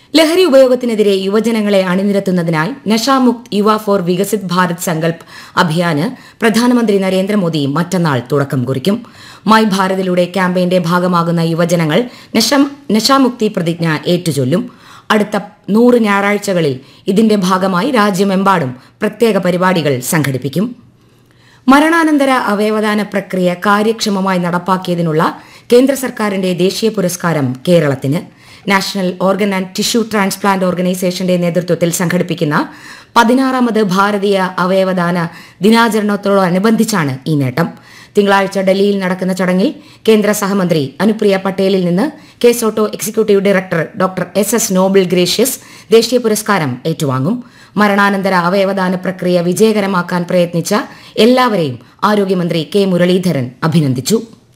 ലഹരി ഉപയോഗത്തിനെതിരെ യുവജനങ്ങളെ അണിനിരത്തുന്നതിനായി നഷാമുക്ത് യുവ ഫോർ വികസിത് ഭാരത് സങ്കൽപ് അഭിയാന് പ്രധാനമന്ത്രി നരേന്ദ്രമോദി മറ്റന്നാൾ തുടക്കം കുറിക്കും മൈ ഭാരതിലൂടെ ക്യാമ്പയിന്റെ ഭാഗമാകുന്ന യുവജനങ്ങൾ നശം- നശാമുക്തി പ്രതിജ്ഞ ഏറ്റുചൊല്ലും അടുത്ത നൂറ് ഞായറാഴ്ചകളിൽ ഇതിന്റെ ഭാഗമായി രാജ്യമെമ്പാടും പ്രത്യേക പരിപാടികൾ സംഘടിപ്പിക്കും മരണാനന്തര അവയവദാന പ്രക്രിയ കാര്യക്ഷമമായി നടപ്പാക്കിയതിനുള്ള കേന്ദ്ര സർക്കാരിന്റെ ദേശീയ പുരസ്കാരം കേരളത്തിന് national organ and tissue transplant ഓർഗനൈസേഷന്റെ നേതൃത്വത്തിൽ സംഘടിപ്പിക്കുന്ന പതിനാറാമത് ഭാരതീയ അവയവദാന ദിനാചരണത്തോടനുബന്ധിച്ചാണ് ഈ നേട്ടം തിങ്കളാഴ്ച ഡൽഹിയിൽ നടക്കുന്ന ചടങ്ങിൽ കേന്ദ്ര സഹമന്ത്രി അനുപ്രിയ പട്ടേലിൽ നിന്ന് KSOTTO executive director doctor S S Noble Gracious ദേശീയ പുരസ്കാരം ഏറ്റുവാങ്ങും മരണാനന്തര അവയവദാന പ്രക്രിയ വിജയകരമാക്കാൻ പ്രയത്നിച്ച എല്ലാവരെയും ആരോഗ്യമന്ത്രി കെ മുരളീധരൻ അഭിനന്ദിച്ചു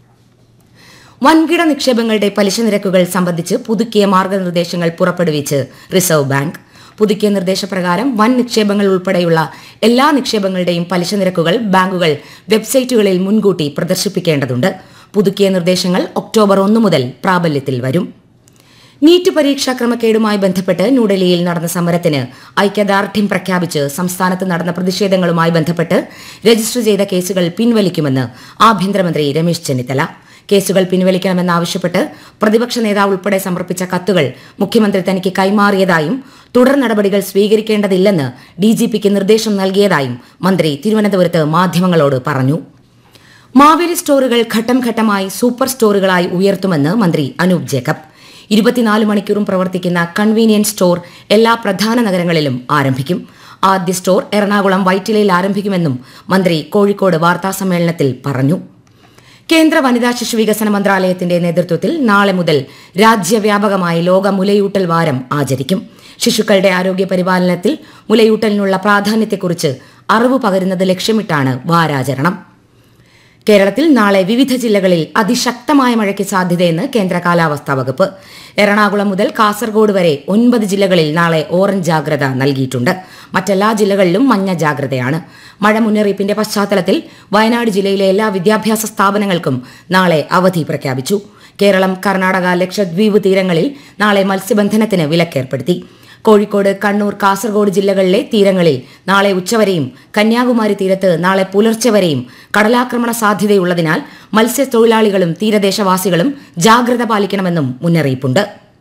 വൻകിട നിക്ഷേപങ്ങളുടെ പലിശ നിരക്കുകൾ സംബന്ധിച്ച് പുതുക്കിയ മാർഗനിർദ്ദേശങ്ങൾ പുറപ്പെടുവിച്ച് റിസർവ് ബാങ്ക് പുതുക്കിയ നിർദ്ദേശപ്രകാരം വൻ നിക്ഷേപങ്ങൾ ഉൾപ്പെടെയുള്ള എല്ലാ നിക്ഷേപങ്ങളുടെയും പലിശ നിരക്കുകൾ ബാങ്കുകൾ വെബ്സൈറ്റുകളിൽ മുൻകൂട്ടി പ്രദർശിപ്പിക്കേണ്ടതുണ്ട് പുതുക്കിയ നിർദ്ദേശങ്ങൾ ഒക്ടോബർ ഒന്ന് മുതൽ പ്രാബല്യത്തിൽ വരും നീറ്റ് പരീക്ഷാ ക്രമക്കേടുമായി ബന്ധപ്പെട്ട് ന്യൂഡൽഹിയിൽ നടന്ന സമരത്തിന് ഐക്യദാർഢ്യം പ്രഖ്യാപിച്ച് സംസ്ഥാനത്ത് നടന്ന പ്രതിഷേധങ്ങളുമായി ബന്ധപ്പെട്ട് രജിസ്റ്റർ ചെയ്ത കേസുകൾ പിൻവലിക്കുമെന്ന് ആഭ്യന്തരമന്ത്രി രമേശ് ചെന്നിത്തല കേസുകൾ പിൻവലിക്കണമെന്നാവശ്യപ്പെട്ട് പ്രതിപക്ഷ നേതാവ് ഉൾപ്പെടെ സമർപ്പിച്ച കത്തുകൾ മുഖ്യമന്ത്രി തനിക്ക് കൈമാറിയതായും തുടർ നടപടികൾ സ്വീകരിക്കേണ്ടതില്ലെന്ന് ഡിജിപിക്ക് നിർദ്ദേശം നൽകിയതായും മന്ത്രി തിരുവനന്തപുരത്ത് മാധ്യമങ്ങളോട് പറഞ്ഞു മാവേലി സ്റ്റോറുകൾ ഘട്ടം ഘട്ടമായി സൂപ്പർ സ്റ്റോറുകളായി ഉയർത്തുമെന്ന് മന്ത്രി അനൂപ് ജേക്കബ് ഇരുപത്തിനാല് മണിക്കൂറും പ്രവർത്തിക്കുന്ന കൺവീനിയൻസ് സ്റ്റോർ എല്ലാ പ്രധാന നഗരങ്ങളിലും ആരംഭിക്കും ആദ്യ സ്റ്റോർ എറണാകുളം വൈറ്റിലയിൽ ആരംഭിക്കുമെന്നും മന്ത്രി കോഴിക്കോട് വാർത്താസമ്മേളനത്തിൽ പറഞ്ഞു കേന്ദ്ര വനിതാ ശിശു വികസന മന്ത്രാലയത്തിന്റെ നേതൃത്വത്തിൽ നാളെ മുതൽ രാജ്യവ്യാപകമായി ലോക മുലയൂട്ടൽ വാരം ആചരിക്കും ശിശുക്കളുടെ ആരോഗ്യ പരിപാലനത്തിൽ മുലയൂട്ടലിനുള്ള പ്രാധാന്യത്തെക്കുറിച്ച് അറിവ് പകരുന്നത് ലക്ഷ്യമിട്ടാണ് വാരാചരണം കേരളത്തിൽ നാളെ വിവിധ ജില്ലകളിൽ അതിശക്തമായ മഴയ്ക്ക് സാധ്യതയെന്ന് കേന്ദ്ര കാലാവസ്ഥാ വകുപ്പ് എറണാകുളം മുതൽ കാസർഗോഡ് വരെ ഒൻപത് ജില്ലകളിൽ നാളെ ഓറഞ്ച് ജാഗ്രത നൽകിയിട്ടുണ്ട് മറ്റെല്ലാ ജില്ലകളിലും മഞ്ഞ ജാഗ്രതയാണ് മഴ മുന്നറിയിപ്പിന്റെ പശ്ചാത്തലത്തിൽ വയനാട് ജില്ലയിലെ എല്ലാ വിദ്യാഭ്യാസ സ്ഥാപനങ്ങൾക്കും നാളെ അവധി പ്രഖ്യാപിച്ചു കേരളം കർണാടക ലക്ഷദ്വീപ് തീരങ്ങളിൽ നാളെ മത്സ്യബന്ധനത്തിന് വിലക്കേർപ്പെടുത്തി കോഴിക്കോട് കണ്ണൂർ കാസർഗോഡ് ജില്ലകളിലെ തീരങ്ങളിൽ നാളെ ഉച്ചവരെയും കന്യാകുമാരി തീരത്ത് നാളെ പുലർച്ചെ വരെയും കടലാക്രമണ സാധ്യതയുള്ളതിനാൽ മത്സ്യത്തൊഴിലാളികളും തീരദേശവാസികളും ജാഗ്രത പാലിക്കണമെന്നും മുന്നറിയിപ്പുണ്ട്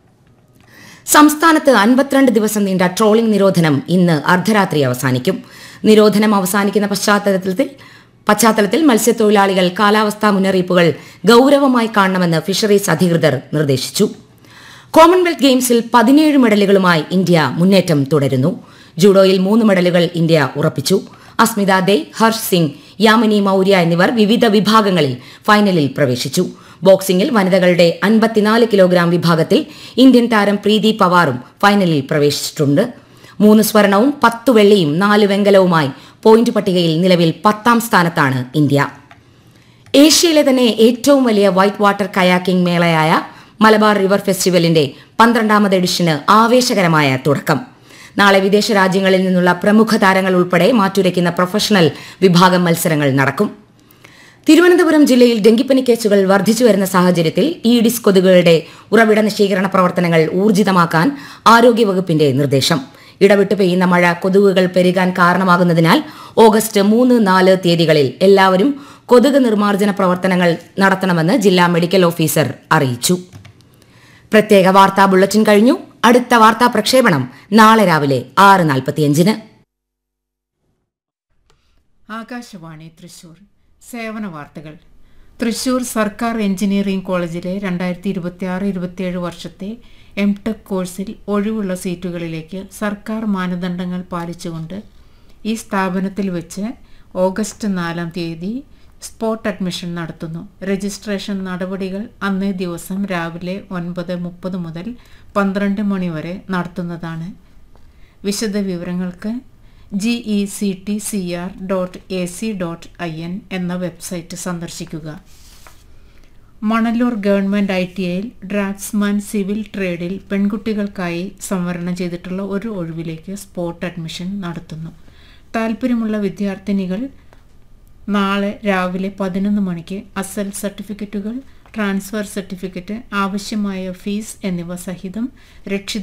സംസ്ഥാനത്ത് അൻപത്തിരണ്ട് ദിവസം നീണ്ട ട്രോളിംഗ് നിരോധനം ഇന്ന് അർദ്ധരാത്രി അവസാനിക്കും നിരോധനം അവസാനിക്കുന്ന പശ്ചാത്തലത്തിൽ പശ്ചാത്തലത്തിൽ മത്സ്യത്തൊഴിലാളികൾ കാലാവസ്ഥാ മുന്നറിയിപ്പുകൾ ഗൌരവമായി കാണണമെന്ന് ഫിഷറീസ് അധികൃതർ നിർദ്ദേശിച്ചു കോമൺവെൽത്ത് ഗെയിംസിൽ പതിനേഴ് മെഡലുകളുമായി ഇന്ത്യ മുന്നേറ്റം തുടരുന്നു ജൂഡോയിൽ മൂന്ന് മെഡലുകൾ ഇന്ത്യ ഉറപ്പിച്ചു അസ്മിത ദേ ഹർഷ് സിംഗ് യാമിനി മൌര്യ എന്നിവർ വിവിധ വിഭാഗങ്ങളിൽ ഫൈനലിൽ പ്രവേശിച്ചു ബോക്സിംഗിൽ വനിതകളുടെ അൻപത്തിനാല് കിലോഗ്രാം വിഭാഗത്തിൽ ഇന്ത്യൻ താരം പ്രീതി പവാറും ഫൈനലിൽ പ്രവേശിച്ചിട്ടുണ്ട് മൂന്ന് സ്വർണവും പത്ത് വെള്ളിയും നാല് വെങ്കലവുമായി പോയിന്റ് പട്ടികയിൽ നിലവിൽ പത്താം സ്ഥാനത്താണ് ഇന്ത്യ ഏഷ്യയിലെ തന്നെ ഏറ്റവും വലിയ വൈറ്റ് വാട്ടർ കയാക്കിംഗ് മേളയായ മലബാർ റിവർ ഫെസ്റ്റിവലിന്റെ പന്ത്രണ്ടാമത് എഡിഷന് ആവേശകരമായ തുടക്കം നാളെ വിദേശ രാജ്യങ്ങളിൽ നിന്നുള്ള പ്രമുഖ താരങ്ങൾ ഉൾപ്പെടെ മാറ്റുരയ്ക്കുന്ന പ്രൊഫഷണൽ വിഭാഗം മത്സരങ്ങൾ നടക്കും തിരുവനന്തപുരം ജില്ലയിൽ ഡെങ്കിപ്പനി കേസുകൾ വർദ്ധിച്ചു വരുന്ന സാഹചര്യത്തിൽ ഈഡിസ് കൊതുകുകളുടെ ഉറവിട നശീകരണ പ്രവർത്തനങ്ങൾ ഊർജിതമാക്കാൻ ആരോഗ്യവകുപ്പിന്റെ നിർദ്ദേശം ഇടവിട്ട് പെയ്യുന്ന മഴ കൊതുകുകൾ പെരുകാൻ കാരണമാകുന്നതിനാൽ ഓഗസ്റ്റ് മൂന്ന് നാല് തീയതികളിൽ എല്ലാവരും കൊതുക് നിർമ്മാർജ്ജന പ്രവർത്തനങ്ങൾ നടത്തണമെന്ന് ജില്ലാ മെഡിക്കൽ ഓഫീസർ അറിയിച്ചു പ്രത്യേക വാർത്താ ബുള്ളറ്റിൻ കഴിഞ്ഞു അടുത്ത വാർത്താ പ്രക്ഷേപണം നാളെ രാവിലെ ആറ് നാൽപ്പത്തിയഞ്ചിന് ആകാശവാണി തൃശൂർ സേവന വാർത്തകൾ തൃശൂർ സർക്കാർ എഞ്ചിനീയറിംഗ് കോളേജിലെ രണ്ടായിരത്തി ഇരുപത്തി ആറ് ഇരുപത്തിയേഴ് വർഷത്തെ എം ടെക് കോഴ്സിൽ ഒഴിവുള്ള സീറ്റുകളിലേക്ക് സർക്കാർ മാനദണ്ഡങ്ങൾ പാലിച്ചുകൊണ്ട് ഈ സ്ഥാപനത്തിൽ വെച്ച് ഓഗസ്റ്റ് നാലാം തീയതി സ്പോട്ട് അഡ്മിഷൻ നടത്തുന്നു രജിസ്ട്രേഷൻ നടപടികൾ അന്നേ ദിവസം രാവിലെ ഒൻപത് മുപ്പത് മുതൽ പന്ത്രണ്ട് മണി വരെ നടത്തുന്നതാണ് വിശദ വിവരങ്ങൾക്ക് G E C T C R dot A C dot I N എന്ന വെബ്സൈറ്റ് സന്ദർശിക്കുക മണലൂർ ഗവൺമെൻറ് ഐ ടി ഐയിൽ ഡ്രാഫ്റ്റ്സ്മാൻ സിവിൽ ട്രേഡിൽ പെൺകുട്ടികൾക്കായി സംവരണം ചെയ്തിട്ടുള്ള ഒരു ഒഴിവിലേക്ക് സ്പോട്ട് അഡ്മിഷൻ നടത്തുന്നു താല്പര്യമുള്ള വിദ്യാർത്ഥിനികൾ നാളെ രാവിലെ പതിനൊന്ന് മണിക്ക് അസൽ സർട്ടിഫിക്കറ്റുകൾ ട്രാൻസ്ഫർ സർട്ടിഫിക്കറ്റ് ആവശ്യമായ ഫീസ് എന്നിവ സഹിതം രക്ഷിത